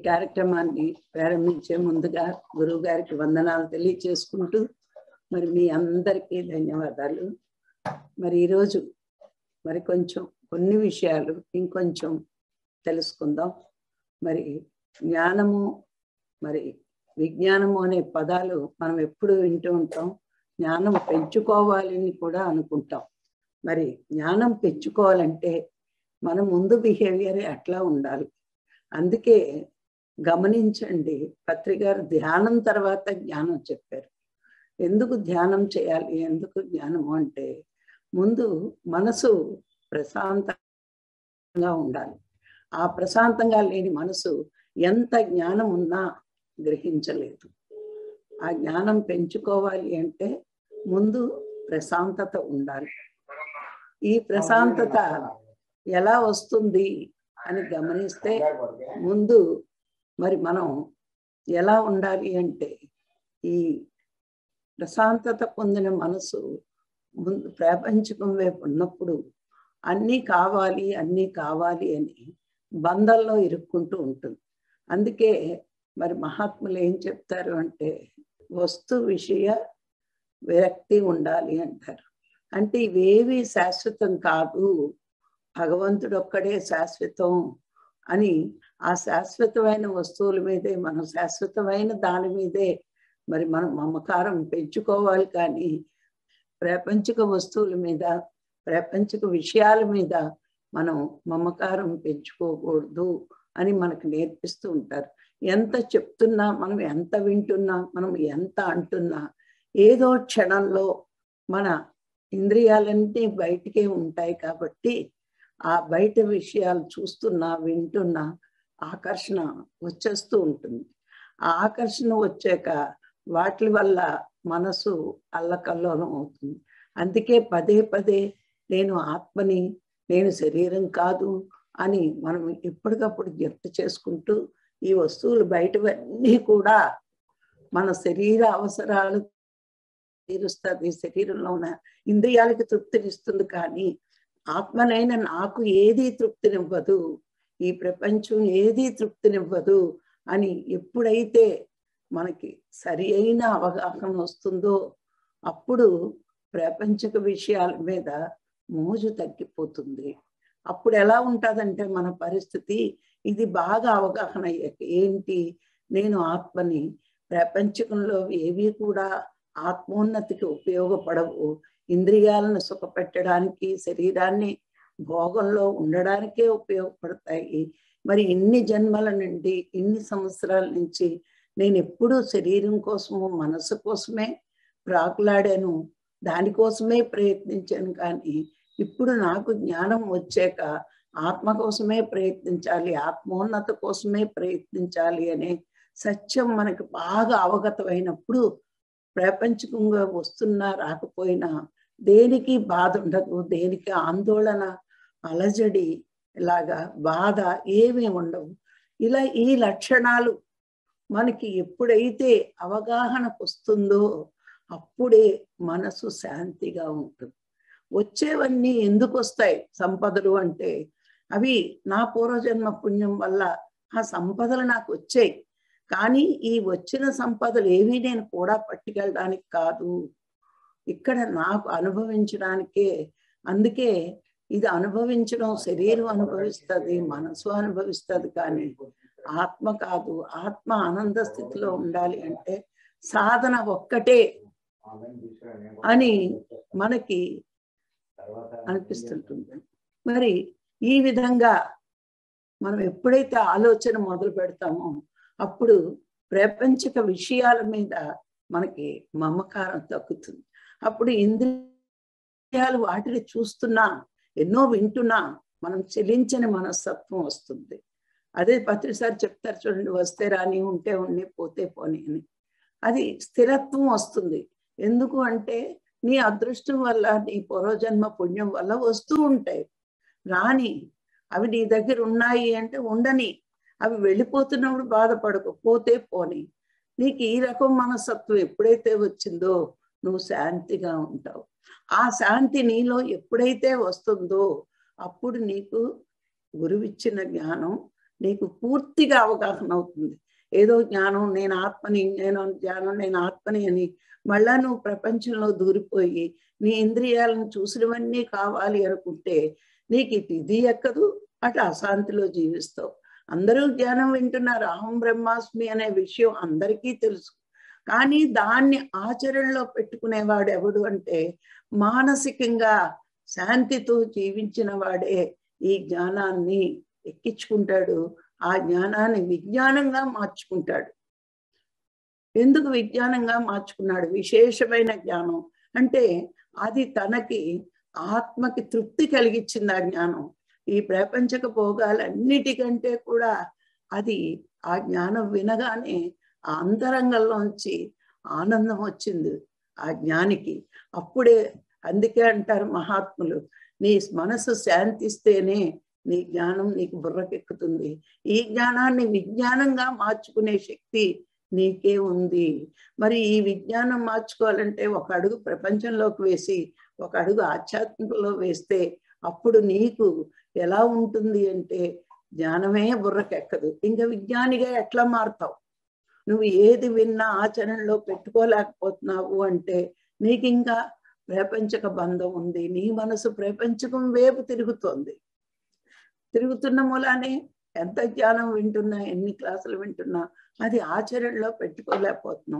కార్యక్రమాన్ని ప్రారంభించే ముందుగా గురువు గారికి వందనాలు తెలియచేసుకుంటూ మరి మీ అందరికీ ధన్యవాదాలు మరి ఈరోజు మరి కొంచెం కొన్ని విషయాలు ఇంకొంచెం తెలుసుకుందాం మరి జ్ఞానము మరి విజ్ఞానము అనే పదాలు మనం ఎప్పుడు వింటూ ఉంటాం జ్ఞానం పెంచుకోవాలని కూడా అనుకుంటాం మరి జ్ఞానం పెంచుకోవాలంటే మన ముందు బిహేవియర్ ఎట్లా ఉండాలి అందుకే గమనించండి పత్రికారు ధ్యానం తర్వాత జ్ఞానం చెప్పారు ఎందుకు ధ్యానం చేయాలి ఎందుకు జ్ఞానము అంటే ముందు మనసు ప్రశాంతంగా ఉండాలి ఆ ప్రశాంతంగా లేని మనసు ఎంత జ్ఞానం ఉన్నా గ్రహించలేదు ఆ జ్ఞానం పెంచుకోవాలి అంటే ముందు ప్రశాంతత ఉండాలి ఈ ప్రశాంతత ఎలా వస్తుంది అని గమనిస్తే ముందు మరి మనం ఎలా ఉండాలి అంటే ఈ ప్రశాంతత పొందిన మనసు ముందు ప్రాపంచకం వైపు ఉన్నప్పుడు అన్నీ కావాలి అన్నీ కావాలి అని బంధంలో ఇరుక్కుంటూ ఉంటుంది అందుకే మరి మహాత్ములు ఏం చెప్తారు అంటే వస్తు విషయ విరక్తి ఉండాలి అంటారు అంటే ఇవేవి శాశ్వతం కాదు భగవంతుడు ఒక్కడే శాశ్వతం అని ఆ శాశ్వతమైన వస్తువుల మీదే మనం శాశ్వతమైన దాని మీదే మరి మనం మమకారం పెంచుకోవాలి కానీ ప్రాపంచిక వస్తువుల మీద ప్రాపంచిక విషయాల మీద మనం మమకారం పెంచుకోకూడదు అని మనకు నేర్పిస్తూ ఉంటారు ఎంత చెప్తున్నా మనం ఎంత వింటున్నా మనం ఎంత అంటున్నా ఏదో క్షణంలో మన ఇంద్రియాలన్నీ బయటికే ఉంటాయి కాబట్టి ఆ బయట విషయాలు చూస్తున్నా వింటున్నా ఆకర్షణ వచ్చేస్తూ ఉంటుంది ఆ ఆకర్షణ వచ్చాక వాటి వల్ల మనసు అల్లకల్లోలం అవుతుంది అందుకే పదే పదే నేను ఆత్మని నేను శరీరం కాదు అని మనం ఎప్పటికప్పుడు గుర్తు చేసుకుంటూ ఈ వస్తువులు బయటవన్నీ కూడా మన శరీర అవసరాలు తీరుస్తుంది శరీరంలో ఉన్న ఇంద్రియాలకి తృప్తినిస్తుంది కానీ ఆత్మనైన నాకు ఏది తృప్తినివ్వదు ఈ ప్రపంచం ఏది తృప్తినివ్వదు అని ఎప్పుడైతే మనకి సరి అయిన అవగాహన వస్తుందో అప్పుడు ప్రపంచక విషయాల మీద మోజు తగ్గిపోతుంది అప్పుడు ఎలా ఉంటుందంటే మన పరిస్థితి ఇది బాగా అవగాహన అయ్యాక ఏంటి నేను ఆత్మని ప్రపంచకంలో ఏవి కూడా ఆత్మోన్నతికి ఉపయోగపడవు ఇంద్రియాలను సుఖపెట్టడానికి శరీరాన్ని భోగంలో ఉండడానికే ఉపయోగపడతాయి మరి ఇన్ని జన్మల నుండి ఇన్ని సంవత్సరాల నుంచి నేను ఎప్పుడూ శరీరం కోసము మనసు కోసమే ప్రాకులాడాను దానికోసమే ప్రయత్నించాను కానీ ఇప్పుడు నాకు జ్ఞానం వచ్చాక ఆత్మ కోసమే ప్రయత్నించాలి ఆత్మోన్నత కోసమే ప్రయత్నించాలి అనే సత్యం మనకు బాగా అవగతమైనప్పుడు ప్రాపంచికంగా వస్తున్నా రాకపోయినా దేనికి బాధ ఉండదు దేనికి ఆందోళన అలజడి ఇలాగా బాధ ఏమీ ఉండవు ఇలా ఈ లక్షణాలు మనకి ఎప్పుడైతే అవగాహనకు వస్తుందో అప్పుడే మనసు శాంతిగా ఉంటుంది వచ్చేవన్నీ ఎందుకు వస్తాయి సంపదలు అంటే అవి నా పూర్వజన్మ పుణ్యం వల్ల ఆ సంపదలు నాకు వచ్చాయి కానీ ఈ వచ్చిన సంపదలు ఏవి నేను కూడా పట్టుకెళ్ళడానికి కాదు ఇక్కడ నాకు అనుభవించడానికే అందుకే ఇది అనుభవించడం శరీరం అనుభవిస్తుంది మనసు అనుభవిస్తుంది కానీ ఆత్మ కాదు ఆత్మ ఆనంద స్థితిలో ఉండాలి అంటే సాధన ఒక్కటే అని మనకి అనిపిస్తుంటుంది మరి ఈ విధంగా మనం ఎప్పుడైతే ఆలోచన మొదలు పెడతామో అప్పుడు ప్రపంచక విషయాల మీద మనకి మమకారం తగ్గుతుంది అప్పుడు ఇంద్రియాలు వాటిని చూస్తున్నా ఎన్నో వింటున్నా మనం చెలించని మనస్తత్వం వస్తుంది అదే పత్రిసారి చెప్తారు చూడండి వస్తే రాని ఉంటే ఉండి పోతే పోని అని అది స్థిరత్వం వస్తుంది ఎందుకు అంటే నీ అదృష్టం వల్ల నీ పూర్వజన్మ పుణ్యం వల్ల వస్తూ ఉంటాయి రాని అవి నీ దగ్గర ఉన్నాయి అంటే ఉండని అవి వెళ్ళిపోతున్నప్పుడు బాధపడకు పోతే పోని నీకు ఈ రకం మనస్తత్వం ఎప్పుడైతే వచ్చిందో నువ్వు శాంతిగా ఉంటావు ఆ శాంతి నీలో ఎప్పుడైతే వస్తుందో అప్పుడు నీకు గురువిచ్చిన జ్ఞానం నీకు పూర్తిగా అవగాహన అవుతుంది ఏదో జ్ఞానం నేను ఆత్మని నేను జ్ఞానం నేను ఆత్మని అని మళ్ళా నువ్వు ప్రపంచంలో దూరిపోయి నీ ఇంద్రియాలను చూసినవన్నీ కావాలి అనుకుంటే నీకు ఇటు ఇది ఎక్కదు అటు అశాంతిలో జీవిస్తావు అందరూ జ్ఞానం వింటున్నారు అహం బ్రహ్మాస్మి అనే విషయం అందరికీ తెలుసు కానీ దాన్ని ఆచరణలో పెట్టుకునేవాడు ఎవడు అంటే మానసికంగా శాంతితో జీవించిన వాడే ఈ జ్ఞానాన్ని ఎక్కించుకుంటాడు ఆ జ్ఞానాన్ని విజ్ఞానంగా మార్చుకుంటాడు ఎందుకు విజ్ఞానంగా మార్చుకున్నాడు విశేషమైన జ్ఞానం అంటే అది తనకి ఆత్మకి తృప్తి కలిగించింది ఆ జ్ఞానం ఈ ప్రపంచక భోగాలన్నిటికంటే కూడా అది ఆ జ్ఞానం వినగానే ఆ అంతరంగంలోంచి ఆనందం వచ్చింది ఆ జ్ఞానికి అప్పుడే అందుకే అంటారు మహాత్ములు నీ మనసు శాంతిస్తేనే నీ జ్ఞానం నీకు బుర్రకెక్కుతుంది ఈ జ్ఞానాన్ని విజ్ఞానంగా మార్చుకునే శక్తి నీకే ఉంది మరి ఈ విజ్ఞానం మార్చుకోవాలంటే ఒక అడుగు ప్రపంచంలోకి వేసి ఒక అడుగు ఆధ్యాత్మికలో వేస్తే అప్పుడు నీకు ఎలా ఉంటుంది అంటే జ్ఞానమే బుర్రకెక్కదు ఇంకా విజ్ఞానిగా ఎట్లా మారుతావు నువ్వు ఏది విన్నా ఆచరణలో పెట్టుకోలేకపోతున్నావు అంటే నీకు ఇంకా ప్రపంచక బంధం ఉంది నీ మనసు ప్రపంచకం వైపు తిరుగుతోంది తిరుగుతున్న మూలానే ఎంత జ్ఞానం వింటున్నా ఎన్ని క్లాసులు వింటున్నా అది ఆచరణలో పెట్టుకోలేకపోతున్నాం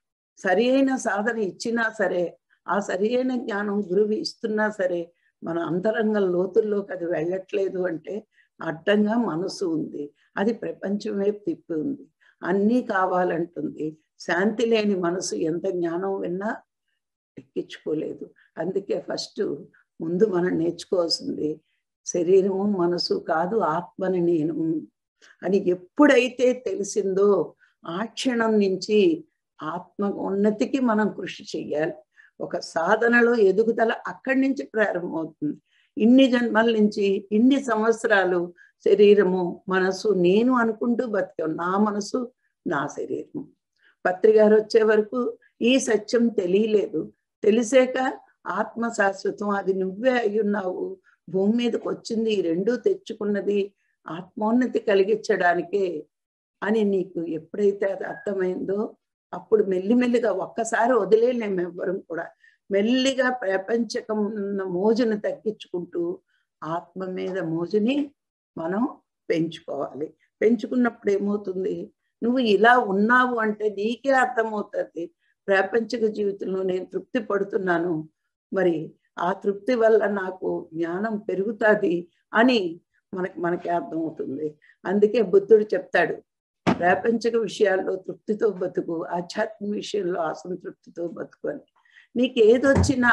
సరి అయిన సాధన ఇచ్చినా సరే ఆ సరి అయిన జ్ఞానం గురువు ఇస్తున్నా సరే మన అంతరంగ లోతుల్లోకి అది వెళ్ళట్లేదు అంటే అడ్డంగా మనసు ఉంది అది ప్రపంచం వైపు తిప్పి ఉంది అన్నీ కావాలంటుంది శాంతి లేని మనసు ఎంత జ్ఞానం విన్నా ఎక్కించుకోలేదు అందుకే ఫస్ట్ ముందు మనం నేర్చుకోవాల్సింది శరీరము మనసు కాదు ఆత్మని నేను అని ఎప్పుడైతే తెలిసిందో ఆ క్షణం నుంచి ఆత్మ ఉన్నతికి మనం కృషి చెయ్యాలి ఒక సాధనలో ఎదుగుదల అక్కడి నుంచి ప్రారంభమవుతుంది ఇన్ని జన్మల నుంచి ఇన్ని సంవత్సరాలు శరీరము మనసు నేను అనుకుంటూ బతికాం నా మనసు నా శరీరం పత్రికారు వచ్చే వరకు ఈ సత్యం తెలియలేదు తెలిసాక ఆత్మ శాశ్వతం అది నువ్వే అయ్యున్నావు భూమి మీదకి వచ్చింది ఈ రెండూ తెచ్చుకున్నది ఆత్మోన్నతి కలిగించడానికే అని నీకు ఎప్పుడైతే అది అర్థమైందో అప్పుడు మెల్లిమెల్లిగా ఒక్కసారి వదిలేలేము ఎవ్వరం కూడా మెల్లిగా ప్రపంచకం ఉన్న మోజును తగ్గించుకుంటూ ఆత్మ మీద మోజుని మనం పెంచుకోవాలి పెంచుకున్నప్పుడు ఏమవుతుంది నువ్వు ఇలా ఉన్నావు అంటే నీకే అర్థమవుతుంది ప్రాపంచిక జీవితంలో నేను తృప్తి పడుతున్నాను మరి ఆ తృప్తి వల్ల నాకు జ్ఞానం పెరుగుతుంది అని మనకి మనకి అర్థమవుతుంది అందుకే బుద్ధుడు చెప్తాడు ప్రాపంచిక విషయాల్లో తృప్తితో బతుకు ఆధ్యాత్మిక విషయంలో అసంతృప్తితో బతుకు అని నీకు ఏదొచ్చినా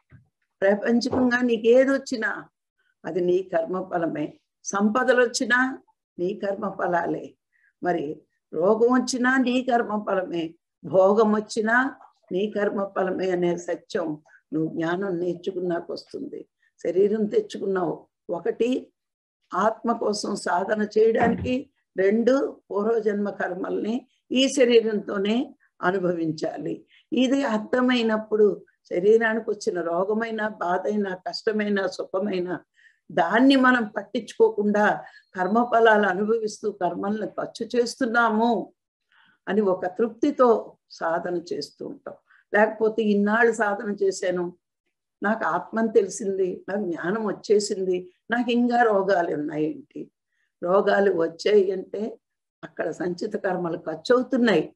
ప్రపంచకంగా నీకు ఏదొచ్చినా అది నీ కర్మ ఫలమే సంపదలు వచ్చినా నీ కర్మ ఫలాలే మరి రోగం వచ్చినా నీ కర్మ ఫలమే భోగం వచ్చినా నీ కర్మ ఫలమే అనే సత్యం నువ్వు జ్ఞానం నేర్చుకున్నాక వస్తుంది శరీరం తెచ్చుకున్నావు ఒకటి ఆత్మ కోసం సాధన చేయడానికి రెండు పూర్వజన్మ కర్మల్ని ఈ శరీరంతోనే అనుభవించాలి ఇది అర్థమైనప్పుడు శరీరానికి వచ్చిన రోగమైన బాధైన కష్టమైన సుఖమైన దాన్ని మనం పట్టించుకోకుండా కర్మఫలాలు అనుభవిస్తూ కర్మల్ని ఖర్చు చేస్తున్నాము అని ఒక తృప్తితో సాధన చేస్తూ ఉంటాం లేకపోతే ఇన్నాళ్ళు సాధన చేశాను నాకు ఆత్మని తెలిసింది నాకు జ్ఞానం వచ్చేసింది నాకు ఇంకా రోగాలు ఉన్నాయేంటి రోగాలు వచ్చాయి అంటే అక్కడ సంచిత కర్మలు ఖర్చు అవుతున్నాయి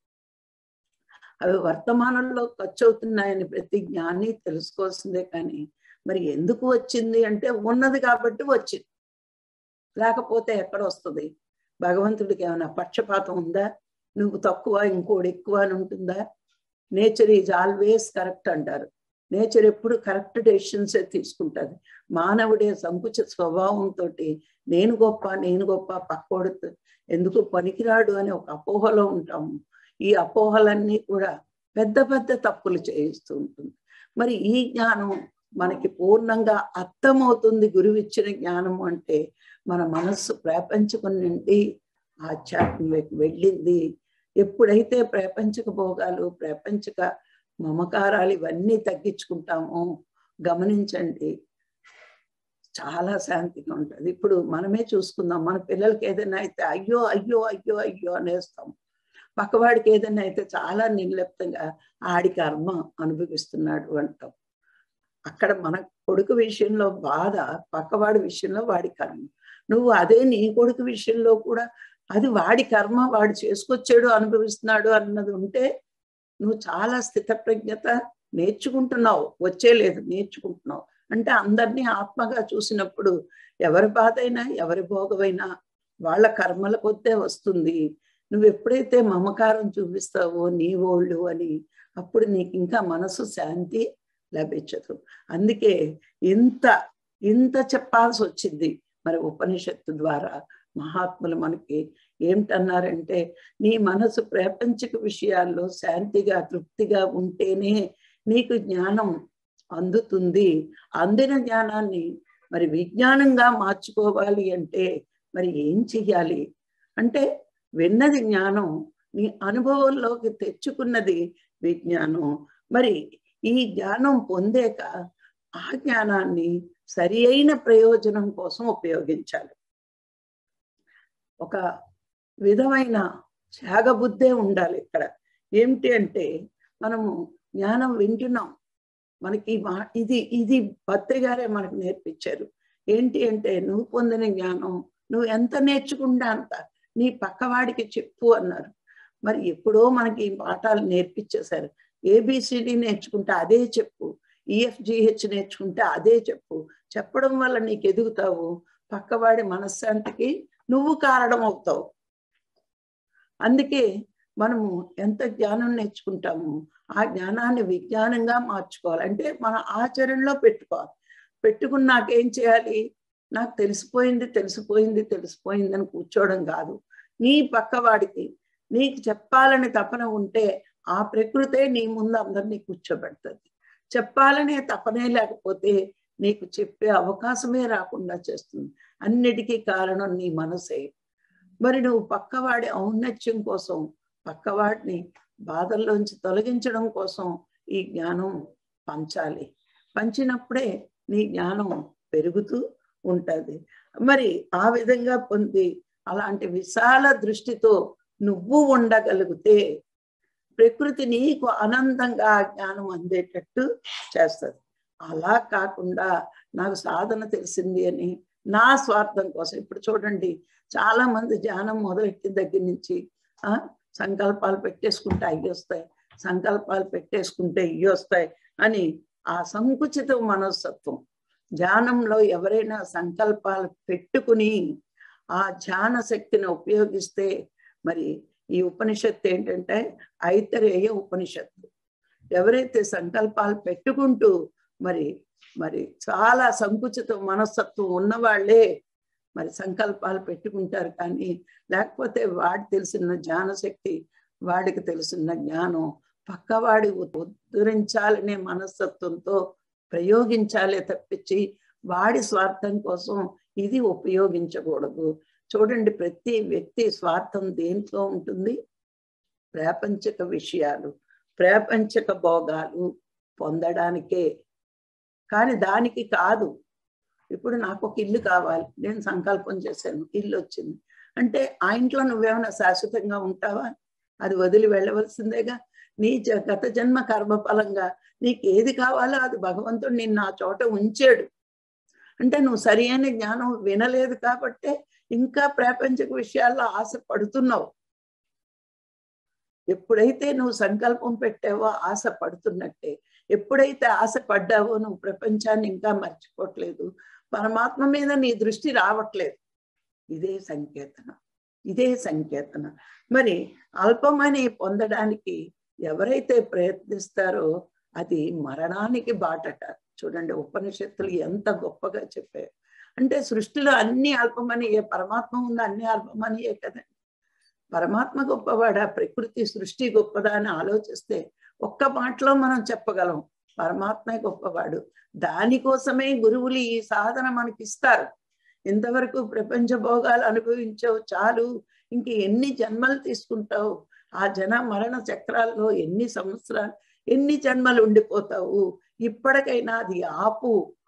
అవి వర్తమానంలో ఖర్చు అవుతున్నాయని ప్రతి జ్ఞాని తెలుసుకోవాల్సిందే కానీ మరి ఎందుకు వచ్చింది అంటే ఉన్నది కాబట్టి వచ్చింది లేకపోతే ఎక్కడ వస్తుంది భగవంతుడికి ఏమైనా పక్షపాతం ఉందా నువ్వు తక్కువ ఇంకోటి ఎక్కువ అని ఉంటుందా నేచర్ ఈజ్ ఆల్వేస్ కరెక్ట్ అంటారు నేచర్ ఎప్పుడు కరెక్ట్ డెసిషన్సే తీసుకుంటుంది మానవుడే సంకుచ స్వభావంతో నేను గొప్ప నేను గొప్ప పక్కోడు ఎందుకు పనికిరాడు అని ఒక అపోహలో ఉంటాము ఈ అపోహలన్నీ కూడా పెద్ద పెద్ద తప్పులు చేయిస్తూ ఉంటుంది మరి ఈ జ్ఞానం మనకి పూర్ణంగా అర్థమవుతుంది గురువు ఇచ్చిన జ్ఞానము అంటే మన మనస్సు ప్రపంచకం నుండి ఆధ్యాత్మిక వెళ్ళింది ఎప్పుడైతే ప్రపంచక భోగాలు ప్రపంచక మమకారాలు ఇవన్నీ తగ్గించుకుంటామో గమనించండి చాలా శాంతిగా ఉంటుంది ఇప్పుడు మనమే చూసుకుందాం మన పిల్లలకి ఏదైనా అయితే అయ్యో అయ్యో అయ్యో అయ్యో అనేస్తాం పక్కవాడికి ఏదైనా అయితే చాలా నిర్లిప్తంగా ఆడి కర్మ అనుభవిస్తున్నాడు అంటాం అక్కడ మన కొడుకు విషయంలో బాధ పక్కవాడి విషయంలో వాడి కర్మ నువ్వు అదే నీ కొడుకు విషయంలో కూడా అది వాడి కర్మ వాడు చేసుకొచ్చాడు అనుభవిస్తున్నాడు అన్నది ఉంటే నువ్వు చాలా స్థితప్రజ్ఞత నేర్చుకుంటున్నావు వచ్చేలేదు నేర్చుకుంటున్నావు అంటే అందరినీ ఆత్మగా చూసినప్పుడు ఎవరి బాధ అయినా ఎవరి భోగమైనా వాళ్ళ కర్మల కొద్దే వస్తుంది నువ్వు ఎప్పుడైతే మమకారం చూపిస్తావో నీ ఓళ్ళు అని అప్పుడు నీకు ఇంకా మనసు శాంతి లభించదు అందుకే ఇంత ఇంత చెప్పాల్సి వచ్చింది మరి ఉపనిషత్తు ద్వారా మహాత్ములు మనకి ఏమిటన్నారంటే నీ మనసు ప్రాపంచిక విషయాల్లో శాంతిగా తృప్తిగా ఉంటేనే నీకు జ్ఞానం అందుతుంది అందిన జ్ఞానాన్ని మరి విజ్ఞానంగా మార్చుకోవాలి అంటే మరి ఏం చెయ్యాలి అంటే విన్నది జ్ఞానం నీ అనుభవంలోకి తెచ్చుకున్నది విజ్ఞానం మరి ఈ జ్ఞానం పొందాక ఆ జ్ఞానాన్ని సరి అయిన ప్రయోజనం కోసం ఉపయోగించాలి ఒక విధమైన త్యాగబుద్ధే ఉండాలి ఇక్కడ ఏమిటి అంటే మనము జ్ఞానం వింటున్నాం మనకి మా ఇది ఇది భద్రి గారే మనకు నేర్పించారు ఏంటి అంటే నువ్వు పొందిన జ్ఞానం నువ్వు ఎంత నేర్చుకుంటా అంత నీ పక్కవాడికి చెప్పు అన్నారు మరి ఎప్పుడో మనకి ఈ పాఠాలు నేర్పించేశారు ఏబిసిడి నేర్చుకుంటే అదే చెప్పు ఈఎఫ్జిహెచ్ నేర్చుకుంటే అదే చెప్పు చెప్పడం వల్ల నీకు ఎదుగుతావు పక్కవాడి మనశ్శాంతికి నువ్వు కారణం అవుతావు అందుకే మనము ఎంత జ్ఞానం నేర్చుకుంటాము ఆ జ్ఞానాన్ని విజ్ఞానంగా మార్చుకోవాలి అంటే మన ఆచరణలో పెట్టుకోవాలి పెట్టుకున్నాక ఏం చేయాలి నాకు తెలిసిపోయింది తెలిసిపోయింది తెలిసిపోయింది అని కూర్చోవడం కాదు నీ పక్కవాడికి నీకు చెప్పాలని తపన ఉంటే ఆ ప్రకృతే నీ ముందు అందరినీ కూర్చోబెడుతుంది చెప్పాలనే తపనే లేకపోతే నీకు చెప్పే అవకాశమే రాకుండా చేస్తుంది అన్నిటికీ కారణం నీ మనసే మరి నువ్వు పక్కవాడి ఔన్నత్యం కోసం పక్కవాడిని బాధల్లోంచి తొలగించడం కోసం ఈ జ్ఞానం పంచాలి పంచినప్పుడే నీ జ్ఞానం పెరుగుతూ ఉంటుంది మరి ఆ విధంగా పొంది అలాంటి విశాల దృష్టితో నువ్వు ఉండగలిగితే ప్రకృతి నీకు ఆనందంగా ఆ జ్ఞానం అందేటట్టు చేస్తుంది అలా కాకుండా నాకు సాధన తెలిసింది అని నా స్వార్థం కోసం ఇప్పుడు చూడండి చాలా మంది ధ్యానం మొదలెట్టిన దగ్గర నుంచి ఆ సంకల్పాలు పెట్టేసుకుంటే అయ్యి వస్తాయి సంకల్పాలు పెట్టేసుకుంటే ఇవి వస్తాయి అని ఆ సంకుచిత మనస్తత్వం ధ్యానంలో ఎవరైనా సంకల్పాలు పెట్టుకుని ఆ ధ్యాన శక్తిని ఉపయోగిస్తే మరి ఈ ఉపనిషత్తు ఏంటంటే ఐతరేయ ఉపనిషత్తు ఎవరైతే సంకల్పాలు పెట్టుకుంటూ మరి మరి చాలా సంకుచిత మనస్తత్వం ఉన్నవాళ్లే మరి సంకల్పాలు పెట్టుకుంటారు కానీ లేకపోతే వాడి తెలిసిన జ్ఞానశక్తి వాడికి తెలిసిన జ్ఞానం పక్కవాడి ఉద్ధరించాలనే మనస్తత్వంతో ప్రయోగించాలే తప్పించి వాడి స్వార్థం కోసం ఇది ఉపయోగించకూడదు చూడండి ప్రతి వ్యక్తి స్వార్థం దేంట్లో ఉంటుంది ప్రాపంచక విషయాలు ప్రాపంచక భోగాలు పొందడానికే కానీ దానికి కాదు ఇప్పుడు నాకు ఒక ఇల్లు కావాలి నేను సంకల్పం చేశాను ఇల్లు వచ్చింది అంటే ఆ ఇంట్లో నువ్వేమైనా శాశ్వతంగా ఉంటావా అది వదిలి వెళ్ళవలసిందేగా నీ గత జన్మ కర్మఫలంగా నీకు ఏది కావాలో అది భగవంతుడు నిన్ను ఆ చోట ఉంచాడు అంటే నువ్వు సరి అయిన జ్ఞానం వినలేదు కాబట్టే ఇంకా ప్రాపంచిక విషయాల్లో ఆశ పడుతున్నావు ఎప్పుడైతే నువ్వు సంకల్పం పెట్టావో ఆశ పడుతున్నట్టే ఎప్పుడైతే ఆశ పడ్డావో నువ్వు ప్రపంచాన్ని ఇంకా మర్చిపోవట్లేదు పరమాత్మ మీద నీ దృష్టి రావట్లేదు ఇదే సంకేతన ఇదే సంకేతన మరి అల్పమని పొందడానికి ఎవరైతే ప్రయత్నిస్తారో అది మరణానికి బాటట చూడండి ఉపనిషత్తులు ఎంత గొప్పగా చెప్పారు అంటే సృష్టిలో అన్ని అల్పమనియే పరమాత్మ ఉంది అన్ని అల్పమనియే కదండి పరమాత్మ గొప్పవాడా ప్రకృతి సృష్టి గొప్పదా అని ఆలోచిస్తే ఒక్క మాటలో మనం చెప్పగలం పరమాత్మే గొప్పవాడు దానికోసమే గురువులు ఈ సాధన మనకి ఇస్తారు ఇంతవరకు ప్రపంచ భోగాలు అనుభవించావు చాలు ఇంక ఎన్ని జన్మలు తీసుకుంటావు ఆ జన మరణ చక్రాల్లో ఎన్ని సంవత్సరాలు ఎన్ని జన్మలు ఉండిపోతావు ఇప్పటికైనా అది ఆపు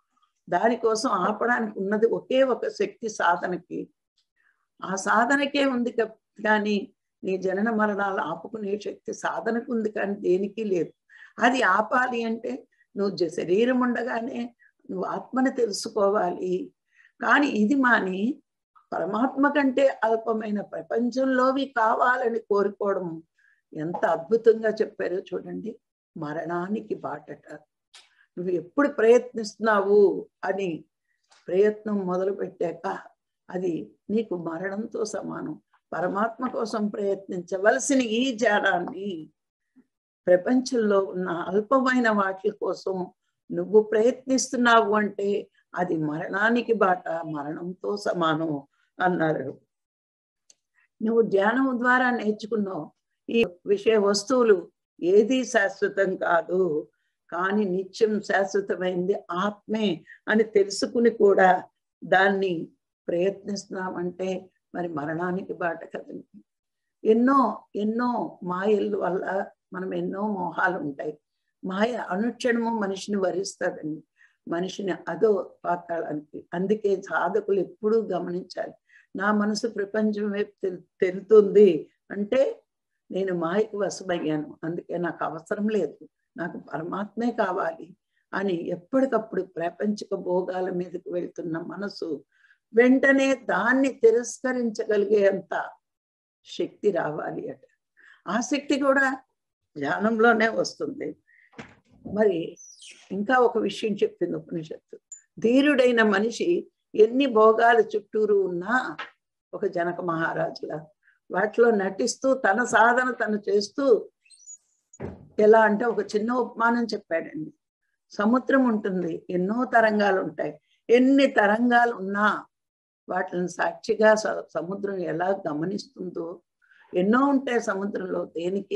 దానికోసం ఆపడానికి ఉన్నది ఒకే ఒక శక్తి సాధనకి ఆ సాధనకే ఉంది క- కానీ నీ జనన మరణాలు ఆపుకునే శక్తి సాధనకు ఉంది కానీ దేనికి లేదు అది ఆపాలి అంటే నువ్వు జ- శరీరం ఉండగానే నువ్వు ఆత్మని తెలుసుకోవాలి కానీ ఇది మాని పరమాత్మ కంటే అల్పమైన ప్రపంచంలోవి కావాలని కోరుకోవడం ఎంత అద్భుతంగా చెప్పారో చూడండి మరణానికి బాటట నువ్వు ఎప్పుడు ప్రయత్నిస్తున్నావు అని ప్రయత్నం మొదలు పెట్టాక అది నీకు మరణంతో సమానం పరమాత్మ కోసం ప్రయత్నించవలసిన ఈ జాడాన్ని ప్రపంచంలో ఉన్న అల్పమైన వాటి కోసం నువ్వు ప్రయత్నిస్తున్నావు అంటే అది మరణానికి బాట మరణంతో సమానం అన్నారు నువ్వు ధ్యానం ద్వారా నేర్చుకున్నావు ఈ విషయ వస్తువులు ఏది శాశ్వతం కాదు కానీ నిత్యం శాశ్వతమైంది ఆత్మే అని తెలుసుకుని కూడా దాన్ని ప్రయత్నిస్తున్నామంటే మరి మరణానికి బాట కదండి ఎన్నో ఎన్నో మాయల వల్ల మనం ఎన్నో మోహాలు ఉంటాయి మాయ అనుక్షణము మనిషిని వరిస్తుందండి మనిషిని అదో పాతాళానికి అందుకే సాధకులు ఎప్పుడూ గమనించాలి నా మనసు ప్రపంచం వైపు తెల్- తెలుతుంది అంటే నేను మాయకు వశమయ్యాను అందుకే నాకు అవసరం లేదు నాకు పరమాత్మే కావాలి అని ఎప్పటికప్పుడు ప్రాపంచిక భోగాల మీదకి వెళ్తున్న మనసు వెంటనే దాన్ని తిరస్కరించగలిగేంత శక్తి రావాలి అట ఆ శక్తి కూడా ధ్యానంలోనే వస్తుంది మరి ఇంకా ఒక విషయం చెప్పింది ఉపనిషత్తు ధీరుడైన మనిషి ఎన్ని భోగాల చుట్టూరు ఉన్నా ఒక జనక మహారాజులా వాటిలో నటిస్తూ తన సాధన తను చేస్తూ ఎలా అంటే ఒక చిన్న ఉపమానం చెప్పాడండి సముద్రం ఉంటుంది ఎన్నో తరంగాలు ఉంటాయి ఎన్ని తరంగాలు ఉన్నా వాటిని సాక్షిగా స- సముద్రం ఎలా గమనిస్తుందో ఎన్నో ఉంటాయి సముద్రంలో దేనికి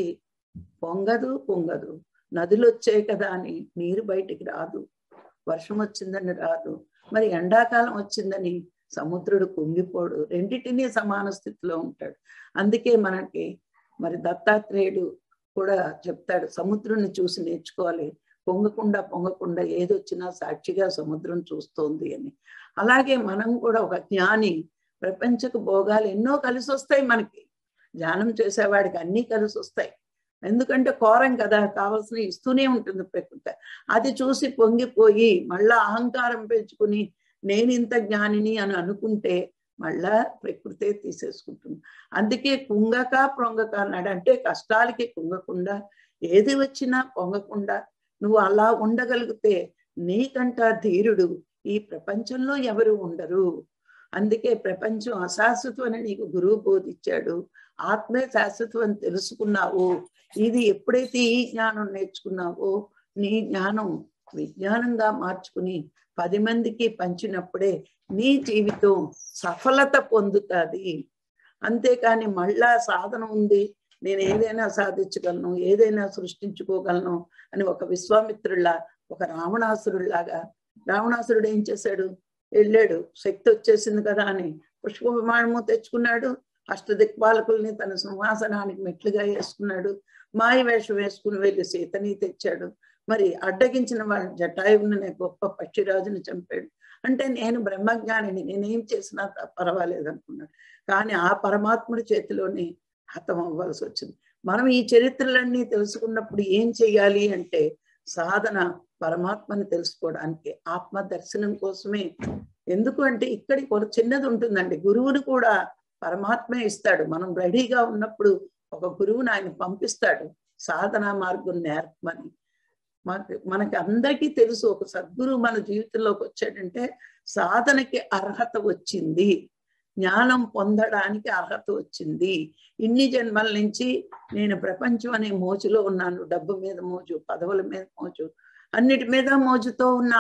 పొంగదు పొంగదు నదులు వచ్చాయి కదా అని నీరు బయటికి రాదు వర్షం వచ్చిందని రాదు మరి ఎండాకాలం వచ్చిందని సముద్రుడు కుంగిపోడు రెండిటినీ సమాన స్థితిలో ఉంటాడు అందుకే మనకి మరి దత్తాత్రేయుడు కూడా చెప్తాడు సముద్రుని చూసి నేర్చుకోవాలి పొంగకుండా పొంగకుండా ఏదొచ్చినా సాక్షిగా సముద్రం చూస్తోంది అని అలాగే మనం కూడా ఒక జ్ఞాని ప్రపంచకు భోగాలు ఎన్నో కలిసి వస్తాయి మనకి ధ్యానం చేసేవాడికి అన్నీ కలిసి వస్తాయి ఎందుకంటే కోరం కదా కావాల్సిన ఇస్తూనే ఉంటుంది ప్రకృతి అది చూసి పొంగిపోయి మళ్ళా అహంకారం పెంచుకుని నేను ఇంత జ్ఞానిని అని అనుకుంటే మళ్ళా ప్రకృతే తీసేసుకుంటుంది అందుకే కుంగక పొంగక అన్నాడు అంటే కష్టాలకి కుంగకుండా ఏది వచ్చినా పొంగకుండా నువ్వు అలా ఉండగలిగితే నీకంట ధీరుడు ఈ ప్రపంచంలో ఎవరు ఉండరు అందుకే ప్రపంచం అశాశ్వతం అని నీకు గురువు బోధించాడు ఆత్మే శాశ్వతం అని తెలుసుకున్నావు ఇది ఎప్పుడైతే ఈ జ్ఞానం నేర్చుకున్నావో నీ జ్ఞానం విజ్ఞానంగా మార్చుకుని పది మందికి పంచినప్పుడే నీ జీవితం సఫలత పొందుతుంది అంతేకాని మళ్ళా సాధన ఉంది నేను ఏదైనా సాధించగలను ఏదైనా సృష్టించుకోగలను అని ఒక విశ్వామిత్రుల్లా ఒక రావణాసురుల్లాగా రావణాసురుడు ఏం చేశాడు వెళ్ళాడు శక్తి వచ్చేసింది కదా అని పుష్ప విమానము తెచ్చుకున్నాడు అష్టదిక్పాలకుల్ని తన సింహాసనానికి మెట్లుగా వేసుకున్నాడు మాయ వేషం వేసుకుని వెళ్ళి సీతని తెచ్చాడు మరి అడ్డగించిన వాళ్ళ జటాయువుని గొప్ప పక్షిరాజుని చంపాడు అంటే నేను బ్రహ్మజ్ఞానిని నేనేం చేసినా త- పర్వాలేదు అనుకున్నాడు కానీ ఆ పరమాత్ముడి చేతిలోనే హతం అవ్వాల్సి వచ్చింది మనం ఈ చరిత్రలన్నీ తెలుసుకున్నప్పుడు ఏం చెయ్యాలి అంటే సాధన పరమాత్మని తెలుసుకోవడానికి ఆత్మ దర్శనం కోసమే ఎందుకు అంటే ఇక్కడికి ఒక చిన్నది ఉంటుందండి గురువుని కూడా పరమాత్మే ఇస్తాడు మనం రెడీగా ఉన్నప్పుడు ఒక గురువుని ఆయన పంపిస్తాడు సాధనా మార్గం నేర్పమని మనకి మనకి అందరికీ తెలుసు ఒక సద్గురువు మన జీవితంలోకి వచ్చాడంటే సాధనకి అర్హత వచ్చింది జ్ఞానం పొందడానికి అర్హత వచ్చింది ఇన్ని జన్మల నుంచి నేను ప్రపంచం అనే మోజులో ఉన్నాను డబ్బు మీద మోజు పదవుల మీద మోజు అన్నిటి మీద మోజుతో ఉన్నా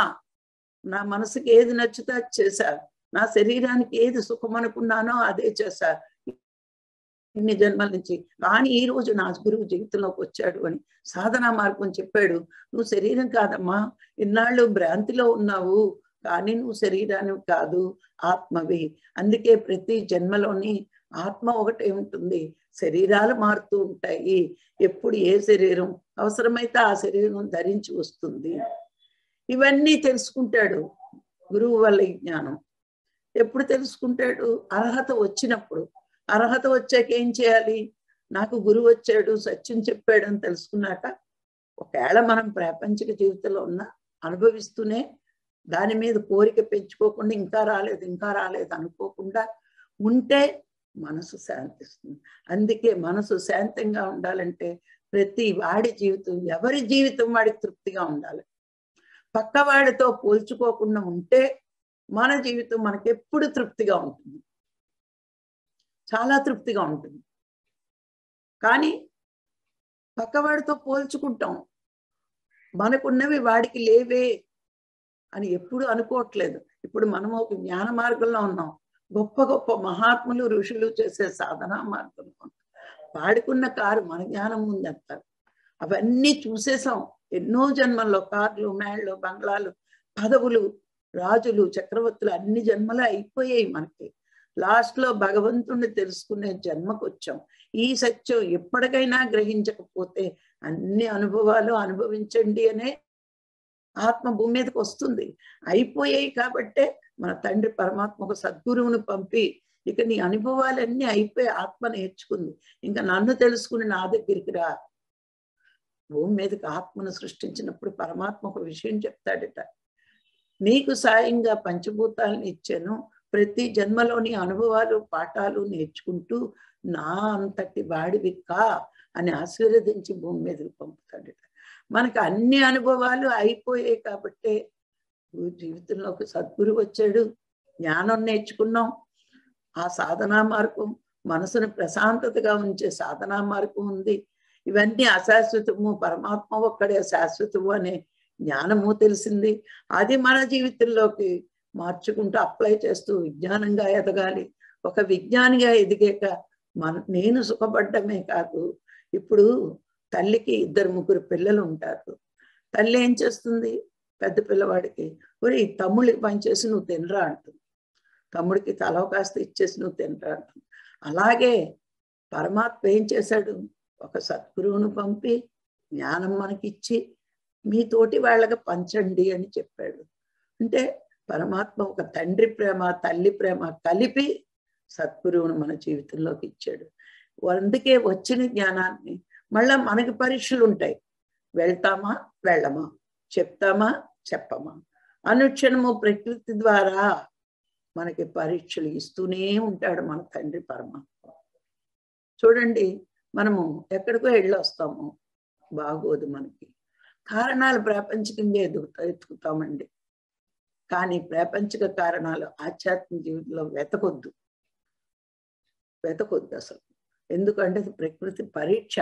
నా మనసుకి ఏది నచ్చితే అది చేశా నా శరీరానికి ఏది సుఖం అనుకున్నానో అదే చేశా ఇన్ని జన్మల నుంచి కానీ ఈ రోజు నా గురువు జీవితంలోకి వచ్చాడు అని సాధనా మార్గం చెప్పాడు నువ్వు శరీరం కాదమ్మా ఇన్నాళ్ళు భ్రాంతిలో ఉన్నావు కానీ నువ్వు శరీరానికి కాదు ఆత్మవి అందుకే ప్రతి జన్మలోని ఆత్మ ఒకటే ఉంటుంది శరీరాలు మారుతూ ఉంటాయి ఎప్పుడు ఏ శరీరం అవసరమైతే ఆ శరీరం ధరించి వస్తుంది ఇవన్నీ తెలుసుకుంటాడు గురువు వల్ల ఈ జ్ఞానం ఎప్పుడు తెలుసుకుంటాడు అర్హత వచ్చినప్పుడు అర్హత వచ్చాక ఏం చేయాలి నాకు గురువు వచ్చాడు సత్యం చెప్పాడు అని తెలుసుకున్నాక ఒకవేళ మనం ప్రాపంచిక జీవితంలో ఉన్న అనుభవిస్తూనే దాని మీద కోరిక పెంచుకోకుండా ఇంకా రాలేదు ఇంకా రాలేదు అనుకోకుండా ఉంటే మనసు శాంతిస్తుంది అందుకే మనసు శాంతంగా ఉండాలంటే ప్రతి వాడి జీవితం ఎవరి జీవితం వాడికి తృప్తిగా ఉండాలి పక్కవాడితో పోల్చుకోకుండా ఉంటే మన జీవితం మనకి ఎప్పుడు తృప్తిగా ఉంటుంది చాలా తృప్తిగా ఉంటుంది కానీ పక్కవాడితో పోల్చుకుంటాం మనకున్నవి వాడికి లేవే అని ఎప్పుడు అనుకోవట్లేదు ఇప్పుడు మనం ఒక జ్ఞాన మార్గంలో ఉన్నాం గొప్ప గొప్ప మహాత్ములు ఋషులు చేసే సాధనా మార్గంలో ఉన్నాం వాడుకున్న కారు మన జ్ఞానం ఉందంటారు అవన్నీ చూసేసాం ఎన్నో జన్మల్లో కార్లు మేళ్ళు బంగ్లాలు పదవులు రాజులు చక్రవర్తులు అన్ని జన్మలు అయిపోయాయి మనకి లాస్ట్ లో భగవంతుణ్ణి తెలుసుకునే జన్మకు వచ్చాం ఈ సత్యం ఎప్పటికైనా గ్రహించకపోతే అన్ని అనుభవాలు అనుభవించండి అనే ఆత్మ భూమి మీదకి వస్తుంది అయిపోయాయి కాబట్టే మన తండ్రి పరమాత్మ ఒక సద్గురువుని పంపి ఇక నీ అనుభవాలన్నీ అయిపోయి ఆత్మ నేర్చుకుంది ఇంకా నన్ను తెలుసుకుని నా దగ్గరికి రా భూమి మీదకి ఆత్మను సృష్టించినప్పుడు పరమాత్మ ఒక విషయం చెప్తాడట నీకు సాయంగా పంచభూతాలను ఇచ్చాను ప్రతి జన్మలోని అనుభవాలు పాఠాలు నేర్చుకుంటూ నా అంతటి వాడివి కా అని ఆశీర్వదించి భూమి మీదకి పంపుతాడట మనకు అన్ని అనుభవాలు అయిపోయాయి కాబట్టే జీవితంలో ఒక సద్గురు వచ్చాడు జ్ఞానం నేర్చుకున్నాం ఆ సాధనా మార్గం మనసును ప్రశాంతతగా ఉంచే సాధనా మార్గం ఉంది ఇవన్నీ అశాశ్వతము పరమాత్మ ఒక్కడే శాశ్వతము అనే జ్ఞానము తెలిసింది అది మన జీవితంలోకి మార్చుకుంటూ అప్లై చేస్తూ విజ్ఞానంగా ఎదగాలి ఒక విజ్ఞానిగా ఎదిగాక మన నేను సుఖపడ్డమే కాదు ఇప్పుడు తల్లికి ఇద్దరు ముగ్గురు పిల్లలు ఉంటారు తల్లి ఏం చేస్తుంది పెద్ద పిల్లవాడికి ఒరే తమ్ముడికి పనిచేసి నువ్వు తినరా అంటుంది తమ్ముడికి తల కాస్త ఇచ్చేసి నువ్వు తినరా అంటుంది అలాగే పరమాత్మ ఏం చేశాడు ఒక సద్గురువును పంపి జ్ఞానం మనకిచ్చి మీ తోటి వాళ్ళకి పంచండి అని చెప్పాడు అంటే పరమాత్మ ఒక తండ్రి ప్రేమ తల్లి ప్రేమ కలిపి సద్గురువును మన జీవితంలోకి ఇచ్చాడు అందుకే వచ్చిన జ్ఞానాన్ని మళ్ళా మనకి పరీక్షలు ఉంటాయి వెళ్తామా వెళ్ళమా చెప్తామా చెప్పమా అనుక్షణము ప్రకృతి ద్వారా మనకి పరీక్షలు ఇస్తూనే ఉంటాడు మన తండ్రి పరమాత్మ చూడండి మనము ఎక్కడికో వెళ్ళొస్తాము బాగోదు మనకి కారణాలు ప్రాపంచికంగా ఎదుగుతా ఎత్తుకుతామండి కానీ ప్రాపంచిక కారణాలు ఆధ్యాత్మిక జీవితంలో వెతకొద్దు వెతకొద్దు అసలు ఎందుకంటే అది ప్రకృతి పరీక్ష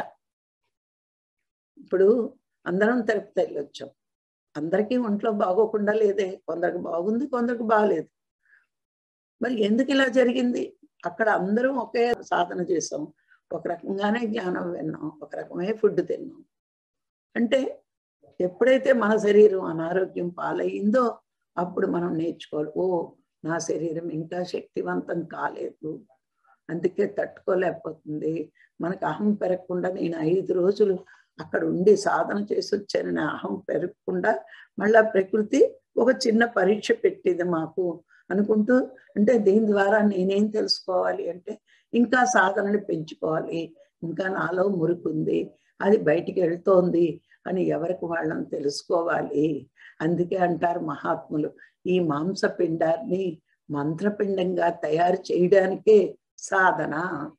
ఇప్పుడు అందరం తిరుపతి వెళ్ళొచ్చాం అందరికీ ఒంట్లో బాగోకుండా లేదే కొందరికి బాగుంది కొందరికి బాగలేదు మరి ఎందుకు ఇలా జరిగింది అక్కడ అందరం ఒకే సాధన చేసాం ఒక రకంగానే జ్ఞానం విన్నాం ఒక రకమే ఫుడ్ తిన్నాం అంటే ఎప్పుడైతే మన శరీరం అనారోగ్యం పాలయ్యిందో అప్పుడు మనం నేర్చుకోవాలి ఓ నా శరీరం ఇంకా శక్తివంతం కాలేదు అందుకే తట్టుకోలేకపోతుంది మనకు అహం పెరగకుండా నేను ఐదు రోజులు అక్కడ ఉండి సాధన చేసి వచ్చానని అహం పెరగకుండా మళ్ళా ప్రకృతి ఒక చిన్న పరీక్ష పెట్టింది మాకు అనుకుంటూ అంటే దీని ద్వారా నేనేం తెలుసుకోవాలి అంటే ఇంకా సాధనని పెంచుకోవాలి ఇంకా నాలో మురుకుంది అది బయటికి వెళ్తోంది అని ఎవరికి వాళ్ళని తెలుసుకోవాలి అందుకే అంటారు మహాత్ములు ఈ మాంసపిండాన్ని మంత్రపిండంగా తయారు చేయడానికే సాధన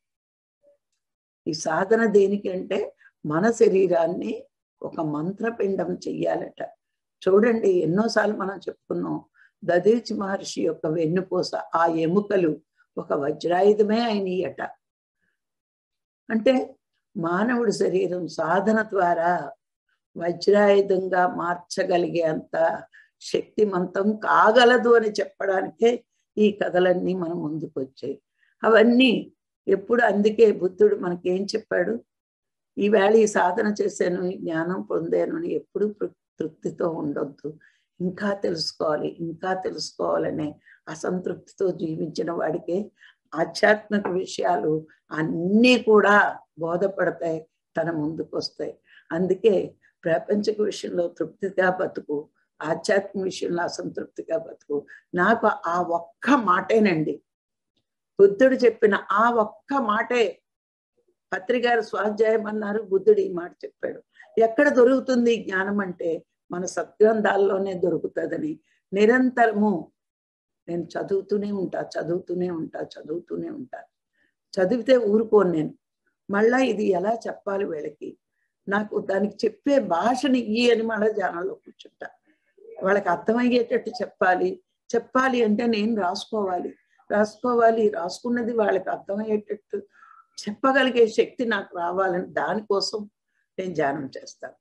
ఈ సాధన దేనికి అంటే మన శరీరాన్ని ఒక మంత్రపిండం చెయ్యాలట చూడండి ఎన్నోసార్లు మనం చెప్పుకున్నాం దదీచి మహర్షి యొక్క వెన్నుపూస ఆ ఎముకలు ఒక వజ్రాయుధమే అయినాయట అంటే మానవుడి శరీరం సాధన ద్వారా వజ్రాయుధంగా మార్చగలిగే అంత శక్తిమంతం కాగలదు అని చెప్పడానికే ఈ కథలన్నీ మనం ముందుకు వచ్చాయి అవన్నీ ఎప్పుడు అందుకే బుద్ధుడు మనకేం చెప్పాడు ఈవేళ ఈ సాధన చేశాను ఈ జ్ఞానం పొందాను అని ఎప్పుడు తృప్తితో ఉండొద్దు ఇంకా తెలుసుకోవాలి ఇంకా తెలుసుకోవాలనే అసంతృప్తితో జీవించిన వాడికే ఆధ్యాత్మిక విషయాలు అన్నీ కూడా బోధపడతాయి తన ముందుకు వస్తాయి అందుకే ప్రాపంచిక విషయంలో తృప్తిగా బతుకు ఆధ్యాత్మిక విషయంలో అసంతృప్తిగా బతుకు నాకు ఆ ఒక్క మాటేనండి బుద్ధుడు చెప్పిన ఆ ఒక్క మాటే పత్రికారు స్వాధ్యాయం అన్నారు బుద్ధుడు ఈ మాట చెప్పాడు ఎక్కడ దొరుకుతుంది ఈ జ్ఞానం అంటే మన సద్గ్రంథాల్లోనే దొరుకుతుందని నిరంతరము నేను చదువుతూనే ఉంటా చదువుతూనే ఉంటా చదువుతూనే ఉంటా చదివితే ఊరుకోను నేను మళ్ళా ఇది ఎలా చెప్పాలి వీళ్ళకి నాకు దానికి చెప్పే భాషని ఇయ్యి అని మళ్ళీ జనాల్లో కూర్చుంటా వాళ్ళకి అర్థమయ్యేటట్టు చెప్పాలి చెప్పాలి అంటే నేను రాసుకోవాలి రాసుకోవాలి రాసుకున్నది వాళ్ళకి అర్థమయ్యేటట్టు చెప్పగలిగే శక్తి నాకు రావాలని దానికోసం నేను ధ్యానం చేస్తాను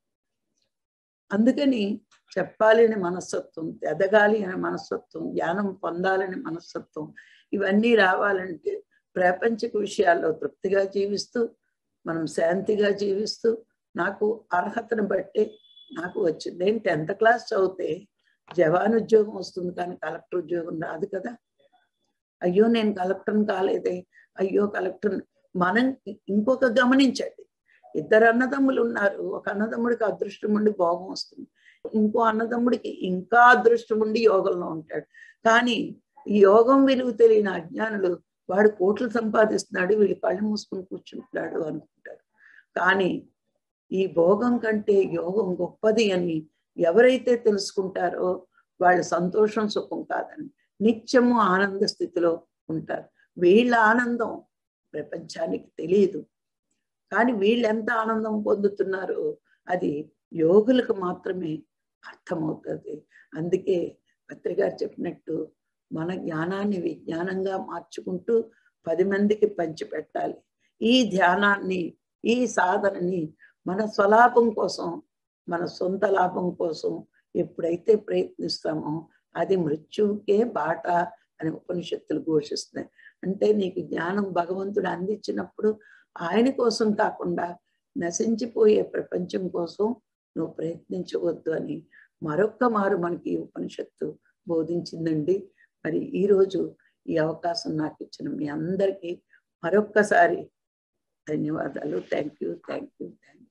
అందుకని చెప్పాలి అనే మనస్తత్వం ఎదగాలి అనే మనస్తత్వం జ్ఞానం పొందాలని మనస్తత్వం ఇవన్నీ రావాలంటే ప్రాపంచిక విషయాల్లో తృప్తిగా జీవిస్తూ మనం శాంతిగా జీవిస్తూ నాకు అర్హతను బట్టి నాకు వచ్చింది నేను టెన్త్ క్లాస్ చదివితే జవాన్ ఉద్యోగం వస్తుంది కానీ కలెక్టర్ ఉద్యోగం రాదు కదా అయ్యో నేను కలెక్టర్ని కాలేదే అయ్యో కలెక్టర్ మనం ఇంకొక గమనించండి ఇద్దరు అన్నదమ్ములు ఉన్నారు ఒక అన్నదమ్ముడికి అదృష్టం ఉండి భోగం వస్తుంది ఇంకో అన్నదమ్ముడికి ఇంకా అదృష్టం ఉండి యోగంలో ఉంటాడు కానీ ఈ యోగం విలువ తెలియని అజ్ఞానులు వాడు కోట్లు సంపాదిస్తున్నాడు వీళ్ళు కళ్ళు మూసుకుని కూర్చుంటున్నాడు అనుకుంటారు కానీ ఈ భోగం కంటే యోగం గొప్పది అని ఎవరైతే తెలుసుకుంటారో వాళ్ళ సంతోషం సుఖం కాదని నిత్యము ఆనంద స్థితిలో ఉంటారు వీళ్ళ ఆనందం ప్రపంచానికి తెలియదు కానీ వీళ్ళు ఎంత ఆనందం పొందుతున్నారో అది యోగులకు మాత్రమే అర్థమవుతుంది అందుకే పత్రికారు చెప్పినట్టు మన జ్ఞానాన్ని విజ్ఞానంగా మార్చుకుంటూ పది మందికి పంచిపెట్టాలి ఈ ధ్యానాన్ని ఈ సాధనని మన స్వలాభం కోసం మన సొంత లాభం కోసం ఎప్పుడైతే ప్రయత్నిస్తామో అది మృత్యువుకే బాట అని ఉపనిషత్తులు ఘోషిస్తున్నాయి అంటే నీకు జ్ఞానం భగవంతుడు అందించినప్పుడు ఆయన కోసం కాకుండా నశించిపోయే ప్రపంచం కోసం నువ్వు ప్రయత్నించవద్దు అని మరొక్క మారు మనకి ఈ ఉపనిషత్తు బోధించిందండి మరి ఈరోజు ఈ అవకాశం నాకు ఇచ్చిన మీ అందరికీ మరొక్కసారి ధన్యవాదాలు thank you thank you thank